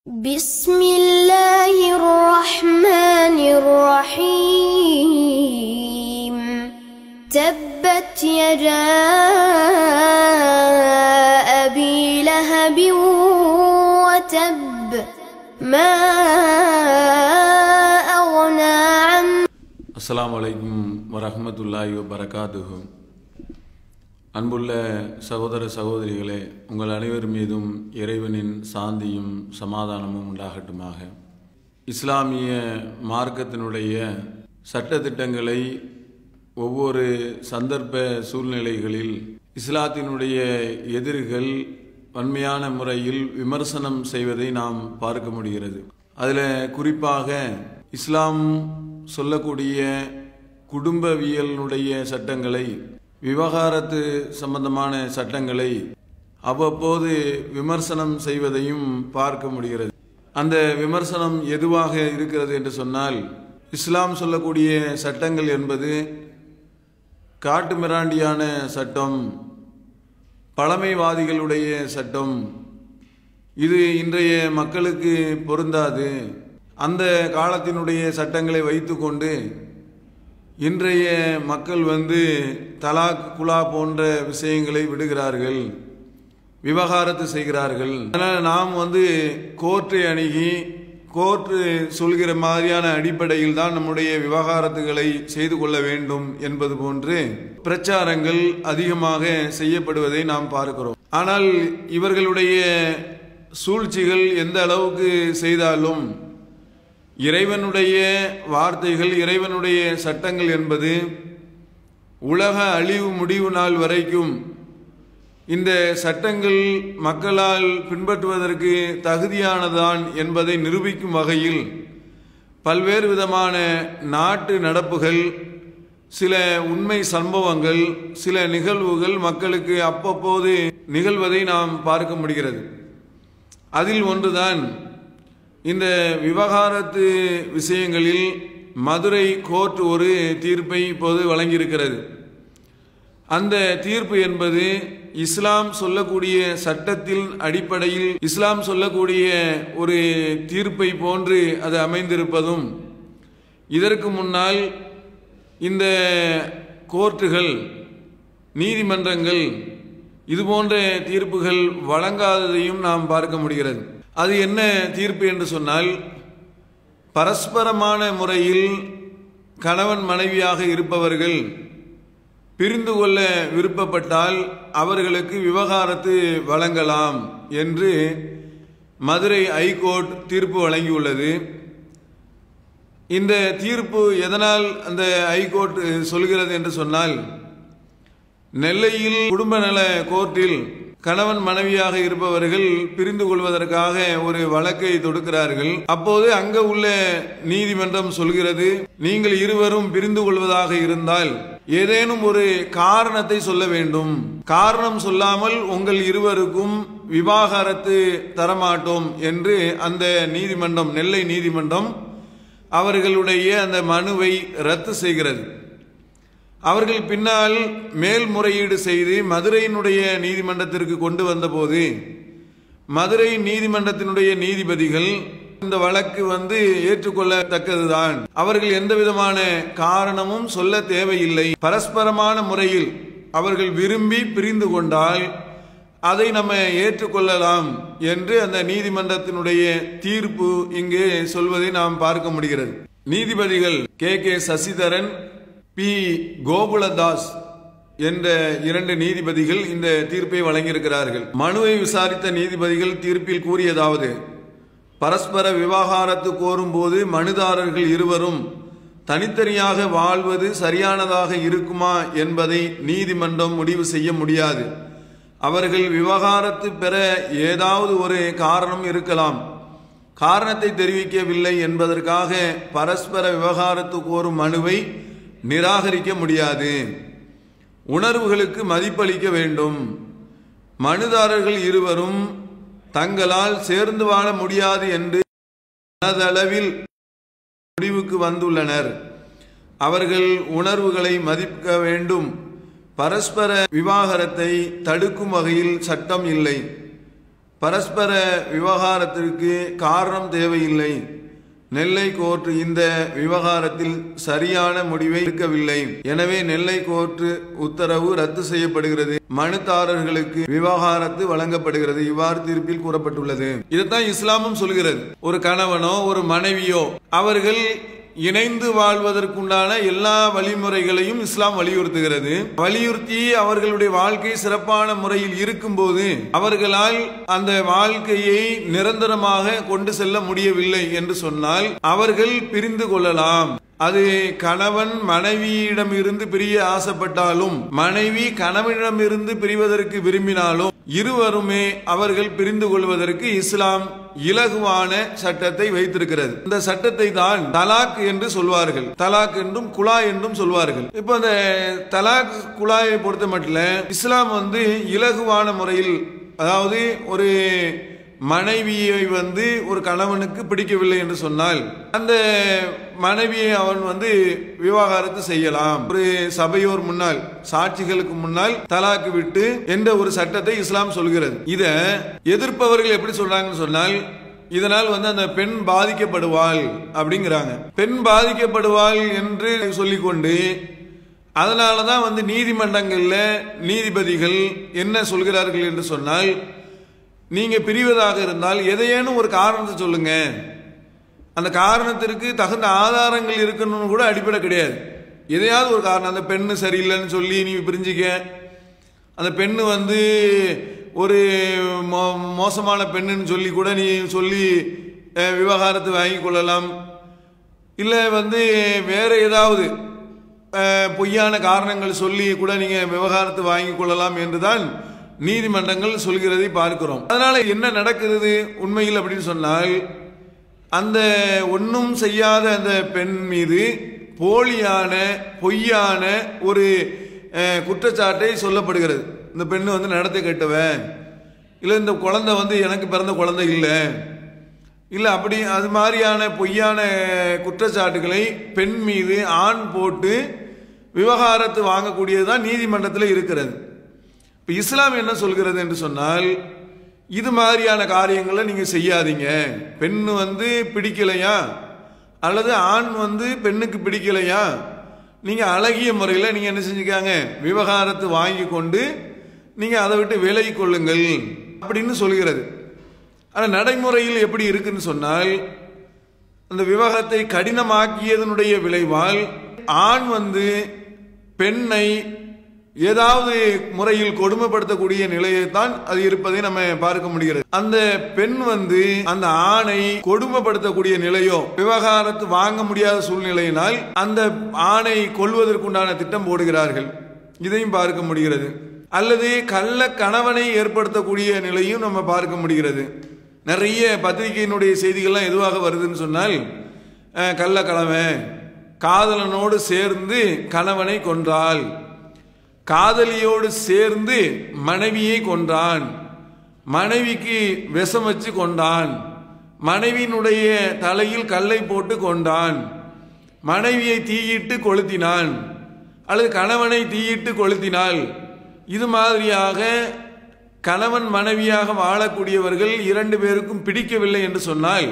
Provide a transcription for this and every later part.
بسم الله الرحمن الرحيم تبت يدا أبي لهب وتب ما أغنى عنه அஸ்ஸலாமு அலைக்கும் வரஹ்மத்துல்லாஹி வபரகாத்துஹு அன்புள்ள சகோதர சகோதரிகளே உங்கள் அனைவர் மீதும் இறைவனின் சாந்தியும் சமாதானமும் உண்டாகட்டுமாக இஸ்லாமிய மார்க்கத்தினுடைய சட்டதிட்டங்களை ஒவ்வொரு சந்தர்ப்ப சூழ்நிலைகளில் இஸ்லாத்தினுடைய எதிரிகள் வன்மையான முறையில் விமர்சனம் செய்வதை நாம் பார்க்க முடிகிறது அதில் குறிப்பாக இஸ்லாம் சொல்லக்கூடிய குடும்பவியலினுடைய சட்டங்களை விவகாரத்து சம்பந்தமான சட்டங்களை அவ்வப்போது விமர்சனம் செய்வதையும் பார்க்க முடிகிறது அந்த விமர்சனம் எதுவாக இருக்கிறது என்று சொன்னால் இஸ்லாம் சொல்லக்கூடிய சட்டங்கள் என்பது காட்டு மிராண்டியான சட்டம் பழமைவாதிகளுடைய சட்டம் இது இன்றைய மக்களுக்கு பொருந்தாது அந்த காலத்தினுடைய சட்டங்களை வைத்துக்கொண்டு இன்றைய மக்கள் வந்து தலாக் குலா போன்ற விஷயங்களை விடுகிறார்கள் விவகாரத்து செய்கிறார்கள் அதனால் நாம் வந்து கோர்ட்டை அணுகி கோர்ட்டு சொல்கிற மாதிரியான அடிப்படையில் தான் நம்முடைய விவகாரத்துகளை செய்து கொள்ள வேண்டும் என்பது போன்று பிரச்சாரங்கள் அதிகமாக செய்யப்படுவதை நாம் பார்க்கிறோம் ஆனால் இவர்களுடைய சூழ்ச்சிகள் எந்த அளவுக்கு செய்தாலும் இறைவனுடைய வார்த்தைகள் இறைவனுடைய சட்டங்கள் என்பது உலக அழிவு முடிவு நாள் வரைக்கும் இந்த சட்டங்கள் மக்களால் பின்பற்றுவதற்கு தகுதியானதான் என்பதை நிரூபிக்கும் வகையில் பல்வேறு விதமான நாட்டு நடப்புகள் சில உண்மை சம்பவங்கள் சில நிகழ்வுகள் மக்களுக்கு அப்பப்போது நிகழ்வதை நாம் பார்க்க முடிகிறது அதில் ஒன்றுதான் இந்த விவகாரத்து விஷயங்களில் மதுரை கோர்ட் ஒரு தீர்ப்பை இப்போது வழங்கியிருக்கிறது அந்த தீர்ப்பு என்பது இஸ்லாம் சொல்லக்கூடிய சட்டத்தின் அடிப்படையில் இஸ்லாம் சொல்லக்கூடிய ஒரு தீர்ப்பை போன்று அது அமைந்திருப்பதும் இதற்கு முன்னால் இந்த கோர்ட்டுகள் நீதிமன்றங்கள் இது போன்ற தீர்ப்புகள் வழங்காததையும் நாம் பார்க்க முடிகிறது அது என்ன தீர்ப்பு என்று சொன்னால் பரஸ்பரமான முறையில் கணவன் மனைவியாக இருப்பவர்கள் பிரிந்து கொள்ள விருப்பப்பட்டால் அவர்களுக்கு விவகாரத்து வழங்கலாம் என்று மதுரை ஐகோர்ட் தீர்ப்பு வழங்கியுள்ளது இந்த தீர்ப்பு எதனால் அந்த ஐகோர்ட் சொல்கிறது என்று சொன்னால் நெல்லையில் குடும்ப நல கோர்ட்டில் கணவன் மனைவியாக இருப்பவர்கள் பிரிந்து கொள்வதற்காக ஒரு வழக்கை தொடுக்கிறார்கள் அப்போது அங்க உள்ள நீதிமன்றம் சொல்கிறது நீங்கள் இருவரும் பிரிந்து கொள்வதாக இருந்தால் ஏதேனும் ஒரு காரணத்தை சொல்ல வேண்டும் காரணம் சொல்லாமல் உங்கள் இருவருக்கும் விவாகரத்து தரமாட்டோம் என்று அந்த நீதிமன்றம் நெல்லை நீதிமன்றம் அவர்களுடைய அந்த மனுவை ரத்து செய்கிறது அவர்கள் பின்னால் மேல்முறையீடு செய்து மதுரையினுடைய நீதிமன்றத்திற்கு கொண்டு வந்தபோது மதுரை நீதிமன்றத்தினுடைய நீதிபதிகள் இந்த வழக்கு வந்து ஏற்றுக்கொள்ளத்தக்கதுதான் அவர்கள் எந்த விதமான காரணமும் சொல்ல தேவையில்லை பரஸ்பரமான முறையில் அவர்கள் விரும்பி பிரிந்து கொண்டால் அதை நம்ம ஏற்றுக்கொள்ளலாம் என்று அந்த நீதிமன்றத்தினுடைய தீர்ப்பு இங்கு சொல்வதை நாம் பார்க்க முடிகிறது நீதிபதிகள் K K Sasidharan P Gokuladas என்ற இரண்டு நீதிபதிகள் இந்த தீர்ப்பை வழங்கியிருக்கிறார்கள் மனுவை விசாரித்த நீதிபதிகள் தீர்ப்பில் கூறியதாவது பரஸ்பர விவகாரத்து கோரும்போது மனுதாரர்கள் இருவரும் தனித்தனியாக வாழ்வது சரியானதாக இருக்குமா என்பதை நீதிமன்றம் முடிவு செய்ய முடியாது அவர்கள் விவகாரத்து பெற ஏதாவது ஒரு காரணம் இருக்கலாம் காரணத்தை தெரிவிக்கவில்லை என்பதற்காக பரஸ்பர விவகாரத்து கோரும் மனுவை நிராகரிக்க முடியாது உணர்வுகளுக்கு மதிப்பளிக்க வேண்டும் மனுதாரர்கள் இருவரும் தங்களால் சேர்ந்து வாழ முடியாது என்று மனதளவில் முடிவுக்கு வந்துள்ளனர் அவர்கள் உணர்வுகளை மதிக்க வேண்டும் பரஸ்பர விவாகரத்தை தடுக்கும் வகையில் சட்டம் இல்லை பரஸ்பர விவகாரத்திற்கு காரணம் தேவையில்லை நெல்லை கோர்ட்டு இந்த விவகாரத்தில் சரியான முடிவை எடுக்கவில்லை எனவே நெல்லை கோர்ட்டு உத்தரவு ரத்து செய்யப்படுகிறது மனுதாரர்களுக்கு விவகாரத்து வழங்கப்படுகிறது இவ்வாறு தீர்ப்பில் கூறப்பட்டுள்ளது இதுதான் இஸ்லாமும் சொல்கிறது ஒரு கணவனோ ஒரு மனைவியோ அவர்கள் இணைந்து வாழ்வதற்குண்டான எல்லா வழிமுறைகளையும் இஸ்லாம் வலியுறுத்துகிறது வலியுறுத்தி அவர்களுடைய வாழ்க்கை சிறப்பான முறையில் இருக்கும்போது அவர்களால் அந்த வாழ்க்கையை நிரந்தரமாக கொண்டு செல்ல முடியவில்லை என்று சொன்னால் அவர்கள் பிரிந்து கொள்ளலாம் அது கணவன் மனைவியிடம் இருந்து பிரிய ஆசைப்பட்டாலும் மனைவி கணவனிடமிருந்து பிரிவதற்கு விரும்பினாலும் இருவருமே அவர்கள் பிரிந்து கொள்வதற்கு இஸ்லாம் இலகுவான சட்டத்தை வைத்திருக்கிறது இந்த சட்டத்தை தான் தலாக் என்று சொல்வார்கள் தலாக் என்றும் குலா என்றும் சொல்வார்கள் இப்போ இந்த தலாக் குலாயை பொறுத்த மட்டும் இஸ்லாம் வந்து இலகுவான முறையில் அதாவது ஒரு மனைவியை வந்து ஒரு கணவனுக்கு பிடிக்கவில்லை என்று சொன்னால் அந்த மனைவியை அவன் வந்து விவாகரத்து செய்யலாம் ஒரு சபையோர் முன்னால் சாட்சிகளுக்கு முன்னால் தலாக்கு விட்டு என்ற ஒரு சட்டத்தை இஸ்லாம் சொல்கிறது இத எதிர்ப்பவர்கள் எப்படி சொல்றாங்கன்னு சொன்னால் இதனால் வந்து அந்த பெண் பாதிக்கப்படுவாள் அப்படிங்கிறாங்க பெண் பாதிக்கப்படுவாள் என்று சொல்லிக்கொண்டு அதனால தான் வந்து நீதிமன்றங்கள்ல நீதிபதிகள் என்ன சொல்கிறார்கள் என்று சொன்னால் நீங்க பிரிவதாக இருந்தால் எதையேனும் ஒரு காரணத்தை சொல்லுங்க அந்த காரணத்திற்கு தகுந்த ஆதாரங்கள் இருக்கணும்னு கூட அடிப்படை கிடையாது எதையாவது ஒரு காரணம் அந்த பெண்ணு சரியில்லைன்னு சொல்லி நீ பிரிஞ்சிக்க அந்த பெண்ணு வந்து ஒரு மோ- மோசமான பெண்ணுன்னு சொல்லி கூட நீ சொல்லி அஹ், விவகாரத்தை வாங்கி கொள்ளலாம் இல்லை வந்து வேற ஏதாவது அஹ், பொய்யான காரணங்கள் சொல்லி கூட நீங்க விவகாரத்தை வாங்கி கொள்ளலாம் என்றுதான் நீதிமன்றங்கள் சொல்கிறதை பார்க்கிறோம் அதனால என்ன நடக்கிறது உண்மையில் அப்படின்னு சொன்னால் அந்த ஒன்றும் செய்யாத அந்த பெண் மீது போலியான பொய்யான ஒரு அஹ், குற்றச்சாட்டை சொல்லப்படுகிறது இந்த பெண்ணு வந்து நடத்தை கெட்டவன் இல்லை இந்த குழந்தை வந்து எனக்கு பிறந்த குழந்தை இல்லை இல்லை அப்படி அது மாதிரியான பொய்யான குற்றச்சாட்டுகளை பெண் மீது ஆண் போட்டு விவகாரத்து வாங்கக்கூடியது தான் நீதிமன்றத்தில் இருக்கிறது இப்போ இஸ்லாம் என்ன சொல்கிறது என்று சொன்னால் இது மாதிரியான காரியங்களை நீங்கள் செய்யாதீங்க பெண் வந்து பிடிக்கலையா அல்லது ஆண் வந்து பெண்ணுக்கு பிடிக்கலையா நீங்கள் அழகிய முறையில் நீங்கள் என்ன செஞ்சுக்காங்க விவகாரத்து வாங்கி கொண்டு நீங்கள் அதை விட்டு விலகி கொள்ளுங்கள் அப்படின்னு சொல்கிறது ஆனால் நடைமுறையில் எப்படி இருக்குன்னு சொன்னால் அந்த விவாகத்தை கடினமாக்கியதனுடைய விளைவால் ஆண் வந்து பெண்ணை ஏதாவது முறையில் கொடுமைப்படுத்தக்கூடிய நிலையைத்தான் அது இருப்பதை நம்ம பார்க்க முடிகிறது அந்த பெண் வந்து அந்த ஆணை கொடுமைப்படுத்தக்கூடிய நிலையோ விவகாரத்து வாங்க முடியாத சூழ்நிலையினால் அந்த ஆணை கொல்வதற்குண்டான திட்டம் போடுகிறார்கள் இதையும் பார்க்க முடிகிறது அல்லது கள்ள கணவனை ஏற்படுத்தக்கூடிய நிலையும் நம்ம பார்க்க முடிகிறது நிறைய பத்திரிகையினுடைய செய்திகள்லாம் எதுவாக வருதுன்னு சொன்னால் அஹ், கள்ள கணவன் காதலனோடு சேர்ந்து கணவனை கொன்றாள் காதலியோடு சேர்ந்து மனைவியை கொன்றான் மனைவிக்கு விஷம் வச்சு கொண்டான் மனைவியினுடைய தலையில் கல்லை போட்டு கொண்டான் மனைவியை தீயிட்டு கொளுத்தினான் அல்லது கணவனை தீயிட்டு கொளுத்தினாள் இது மாதிரியாக கணவன் மனைவியாக வாழக்கூடியவர்கள் இரண்டு பேருக்கும் பிடிக்கவில்லை என்று சொன்னால்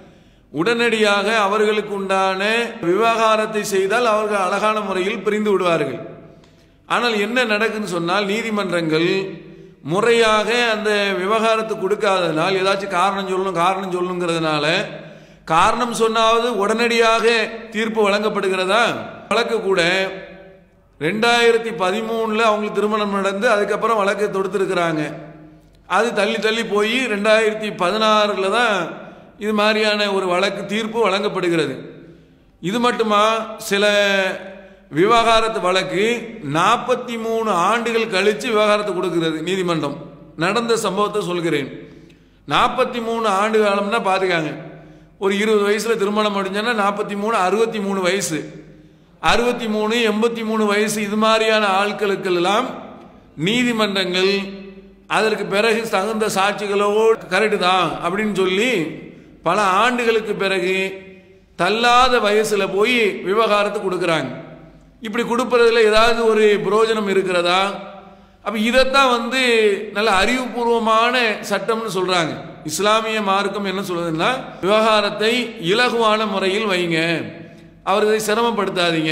உடனடியாக அவர்களுக்கு உண்டான விவகாரத்தை செய்தால் அவர்கள் அழகான முறையில் பிரிந்து விடுவார்கள் ஆனால் என்ன நடக்குன்னு சொன்னால் நீதிமன்றங்கள் முறையாக அந்த விவகாரத்தை கொடுக்காததுனால் ஏதாச்சும் காரணம் சொல்லணும் காரணம் சொல்லணுங்கிறதுனால காரணம் சொன்னாவது உடனடியாக தீர்ப்பு வழங்கப்படுகிறதா வழக்கு கூட ரெண்டாயிரத்தி பதிமூணில் அவங்களுக்கு திருமணம் நடந்து அதுக்கப்புறம் வழக்கை தொடுத்துருக்குறாங்க அது தள்ளி தள்ளி போய் ரெண்டாயிரத்தி பதினாறில் தான் இது மாதிரியான ஒரு வழக்கு தீர்ப்பு வழங்கப்படுகிறது இது மட்டுமா சில விவகாரத்து வழக்கு நாற்பத்தி மூணு ஆண்டுகள் கழித்து விவகாரத்தை கொடுக்கிறது நீதிமன்றம் நடந்த சம்பவத்தை சொல்கிறேன் நாற்பத்தி மூணு ஆண்டு காலம்னா பார்த்துக்காங்க ஒரு இருபது வயசில் திருமணம் முடிஞ்சோன்னா நாற்பத்தி மூணு அறுபத்தி மூணு வயசு அறுபத்தி மூணு எண்பத்தி மூணு வயசு இது மாதிரியான ஆட்களுக்கெல்லாம் நீதிமன்றங்கள் அதற்கு பிறகு தகுந்த சாட்சிகளோடு கரெக்டு தான் அப்படின்னு சொல்லி பல ஆண்டுகளுக்கு பிறகு தள்ளாத வயசுல போய் விவகாரத்தை கொடுக்குறாங்க இப்படி கொடுப்பதுல ஏதாவது ஒரு பிரயோஜனம் இருக்கிறதா அப்ப இதைத்தான் வந்து நல்ல அறிவுபூர்வமான சட்டம்னு சொல்றாங்க இஸ்லாமிய மார்க்கம் என்ன சொல்றதுன்னா விவகாரத்தை இலகுவான முறையில் வைங்க அவர்களை சிரமப்படுத்தாதீங்க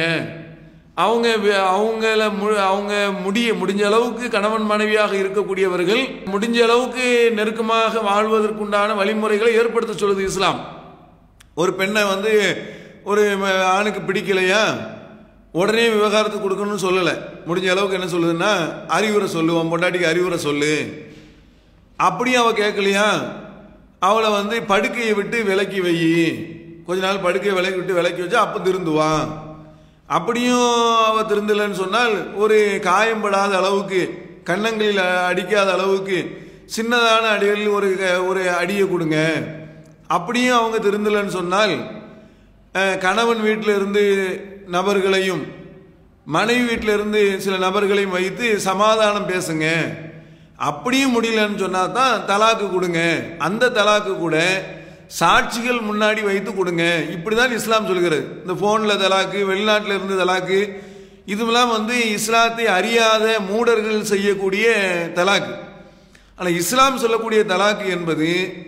அவங்க வி- அவங்கள மு- அவங்க முடிய முடிஞ்ச அளவுக்கு கணவன் மனைவியாக இருக்கக்கூடியவர்கள் முடிஞ்ச அளவுக்கு நெருக்கமாக வாழ்வதற்குண்டான வழிமுறைகளை ஏற்படுத்த சொல்லுது இஸ்லாம் ஒரு பெண்ணை வந்து ஒரு ம- ஆணுக்கு பிடிக்கலையா உடனே விவகாரத்துக்கு கொடுக்கணும்னு சொல்லலை முடிஞ்ச அளவுக்கு என்ன சொல்லுதுன்னா அறிவுரை சொல்லு உன் பொண்டாட்டிக்கு அறிவுரை சொல்லு அப்படியும் அவ கேட்கலையா அவளை வந்து படுக்கையை விட்டு விலக்கி வை கொஞ்ச நாள் படுக்கையை விலக்கி விட்டு விலக்கி வச்சா அப்போ திருந்துவான் அப்படியும் அவ திருந்தலைன்னு சொன்னால் ஒரு காயம்படாத அளவுக்கு கன்னங்களில் அடிக்காத அளவுக்கு சின்னதான அடிகளில் ஒரு ஒரு அடியை கொடுங்க அப்படியும் அவங்க திருந்தலைன்னு சொன்னால் அஹ், கணவன் வீட்டில் இருந்து நபர்களையும் மனைவி வீட்டில் இருந்து சில நபர்களையும் வைத்து சமாதானம் பேசுங்க அப்படியும் முடியலன்னு சொன்னா தான் தலாக்கு கொடுங்க அந்த தலாக்கு கூட சாட்சிகள் முன்னாடி வைத்து கொடுங்க இப்படிதான் இஸ்லாம் சொல்கிறது இந்த போன்ல தலாக்கு வெளிநாட்டில் இருந்து தலாக்கு இதுவெல்லாம் வந்து இஸ்லாத்தை அறியாத மூடர்கள் செய்யக்கூடிய தலாக்கு ஆனால் இஸ்லாம் சொல்லக்கூடிய தலாக்கு என்பது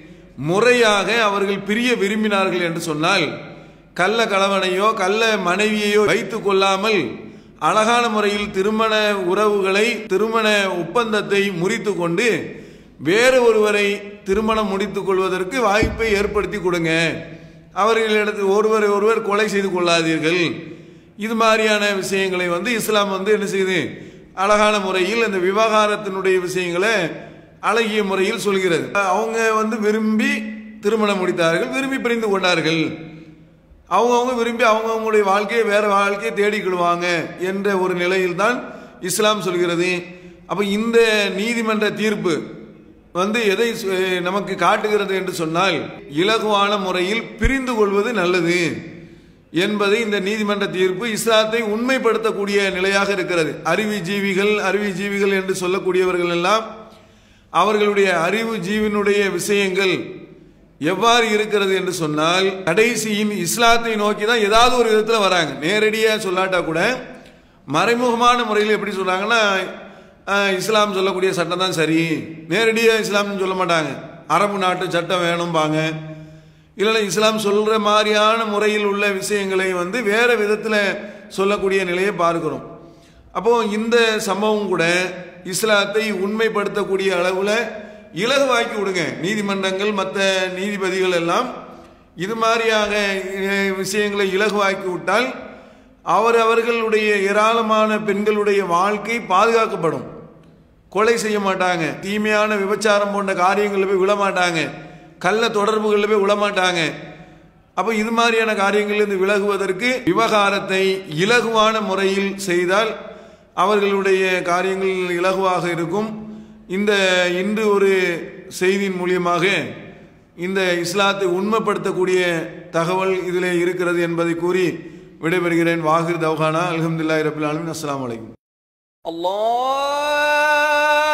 முறையாக அவர்கள் பிரிய விரும்பினார்கள் என்று சொன்னால் கள்ள கணவனையோ கள்ள மனைவியையோ வைத்துக் கொள்ளாமல் அழகான முறையில் திருமண உறவுகளை திருமண ஒப்பந்தத்தை முறித்து கொண்டு வேறு ஒருவரை திருமணம் முடித்துக் கொள்வதற்கு வாய்ப்பை ஏற்படுத்தி கொடுங்க அவர்களிடத்தில் ஒருவரை ஒருவர் கொலை செய்து கொள்ளாதீர்கள் இது மாதிரியான விஷயங்களை வந்து இஸ்லாம் வந்து என்ன செய்யுது அழகான முறையில் அந்த விவகாரத்தினுடைய விஷயங்களை அழகிய முறையில் சொல்கிறது அவங்க வந்து விரும்பி திருமணம் முடித்தார்கள் விரும்பி பிரிந்து கொண்டார்கள் அவங்கவுங்க விரும்பி அவங்கவுங்களுடைய வாழ்க்கையை வேற வாழ்க்கையை தேடிக்கிடுவாங்க என்ற ஒரு நிலையில் தான் இஸ்லாம் சொல்கிறது அப்ப இந்த நீதிமன்ற தீர்ப்பு வந்து எதை சு- நமக்கு காட்டுகிறது என்று சொன்னால் இலகுவான முறையில் பிரிந்து கொள்வது நல்லது என்பதை இந்த நீதிமன்ற தீர்ப்பு இஸ்லாத்தை உண்மைப்படுத்தக்கூடிய நிலையாக இருக்கிறது அறிவு ஜீவிகள் அறிவு ஜீவிகள் என்று சொல்லக்கூடியவர்கள் எல்லாம் அவர்களுடைய அறிவு ஜீவனுடைய விஷயங்கள் எவ்வாறு இருக்கிறது என்று சொன்னால் கடைசியின் இஸ்லாத்தை நோக்கி தான் ஏதாவது ஒரு விதத்தில் வராங்க நேரடியாக சொல்லாட்டா கூட மறைமுகமான முறையில் எப்படி சொல்றாங்கன்னா அஹ், இஸ்லாம் சொல்லக்கூடிய சட்டம் தான் சரி நேரடியாக இஸ்லாம்னு சொல்ல மாட்டாங்க அரபு நாட்டு சட்டம் வேணும்பாங்க இல்லைன்னா இஸ்லாம் சொல்ற மாதிரியான முறையில் உள்ள விஷயங்களை வந்து வேற விதத்தில் சொல்லக்கூடிய நிலையை பார்க்கிறோம் அப்போ இந்த சம்பவம் கூட இஸ்லாத்தை உண்மைப்படுத்தக்கூடிய அளவில் இலகுவாக்கி விடுங்க நீதிமன்றங்கள் மற்ற நீதிபதிகள் எல்லாம் இது மாதிரியாக அஹ், விஷயங்களை இலகுவாக்கி விட்டால் அவர் அவர்களுடைய ஏராளமான பெண்களுடைய வாழ்க்கை பாதுகாக்கப்படும் கொலை செய்ய மாட்டாங்க தீமையான விபச்சாரம் போன்ற காரியங்களில் போய் விழ மாட்டாங்க கள்ள தொடர்புகளில் போய் விழ மாட்டாங்க அப்போ இது மாதிரியான காரியங்களிலிருந்து விலகுவதற்கு விவகாரத்தை இலகுவான முறையில் செய்தால் அவர்களுடைய காரியங்கள் இலகுவாக இருக்கும் இந்த இன்று ஒரு செய்தியின் மூலியமாக இந்த இஸ்லாத்தை உண்மைப்படுத்தக்கூடிய தகவல் இதிலே இருக்கிறது என்பதை கூறி விடைபெறுகிறேன் வாகிர் தௌஹானா அல்ஹம்துலில்லாஹி ரபில் ஆலமீன் அஸ்ஸலாமு அலைக்கும் الله